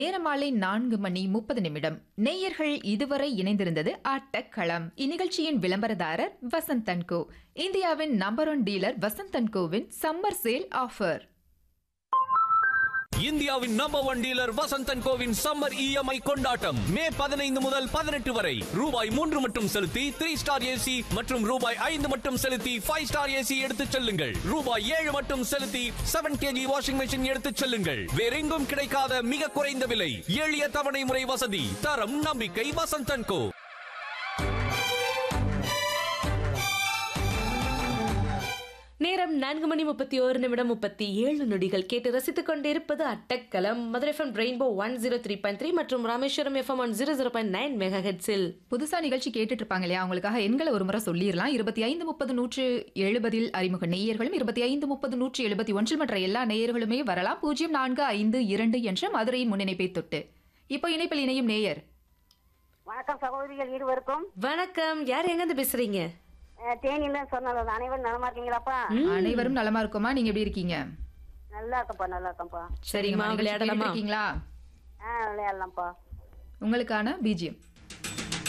நேரம் மாலை நான்கு மணி முப்பது நிமிடம் நேயர்கள் இதுவரை இணைந்திருந்தது ஆட்டக்களம் இந்நிகழ்ச்சியின் விளம்பரதாரர் வசந்தன் கோ இந்தியாவின் நம்பர் ஒன் டீலர் வசந்தன் கோவின் சம்மர் சேல் ஆஃபர் இந்தியாவின் நம்பர் ஒன் டீலர் வசந்தன் கோவின் சம்மர் இஎம்ஐ கொண்டாட்டம் மே பதினைந்து முதல் பதினெட்டு வரை ரூபாய் மூன்று மட்டும் செலுத்தி த்ரீ ஸ்டார் ஏசி மற்றும் ரூபாய் ஐந்து மட்டும் செலுத்தி ஃபைவ் ஸ்டார் ஏசி எடுத்துச் செல்லுங்கள் ரூபாய் ஏழு மட்டும் செலுத்தி செவன் கேஜி வாஷிங் மெஷின் எடுத்துச் செல்லுங்கள் வேறெங்கும் கிடைக்காத மிக குறைந்த விலை எளிய தவணை முறை வசதி தரம் நம்பிக்கை வசந்தன் கோ நேரம் நான்கு மணி முப்பத்தி ஒரு நிமிடம் முப்பத்தி ஏழு நொடிகள் கேட்டு ரசித்துக் கொண்டிருப்பது அட்டக்கலம் Madurai FM rainbow one zero three point three மற்றும் Rameswaram FM one zero zero point nine mega ஹெட்ஸில் புதுசா நிகழ்ச்சி கேட்டுட்டு இருப்பாங்க இல்லையா அவங்களுக்காக எண்களை ஒரு முறை சொல்லிடலாம் இருபத்தி ஐந்து முப்பது நூற்று எழுபதில் அறிமுக நேயர்களும் இருபத்தி ஐந்து முப்பது நூற்று எழுபத்தி ஒன்றில் மற்ற எல்லா நேயர்களுமே வரலாம் பூஜ்ஜியம் நான்கு ஐந்து இரண்டு என்ற மதுரையின் முன்னிணைப்பை தொட்டு இப்போ இணைப்பில் இணையும் நேயர் வணக்கம் சகோதரிகள் இருவருக்கும் வணக்கம் யார் எங்கேருந்து பேசுறீங்க அஹ், தேனியில சொன்னது அனைவரும் நலமா இருக்கீங்களாப்பா அனைவரும் நலமா இருக்குமா நீங்க எப்படி இருக்கீங்க நல்லா இருக்கேன்ப்பா நல்லா இருக்கேன்ப்பா சரிம்மா நிகழ்ச்சி விளையாடலாமா கேட்டுட்டு இருக்கீங்களா ஆ விளையாடலாம்ப்பா உங்களுக்கான பிஜிஎம்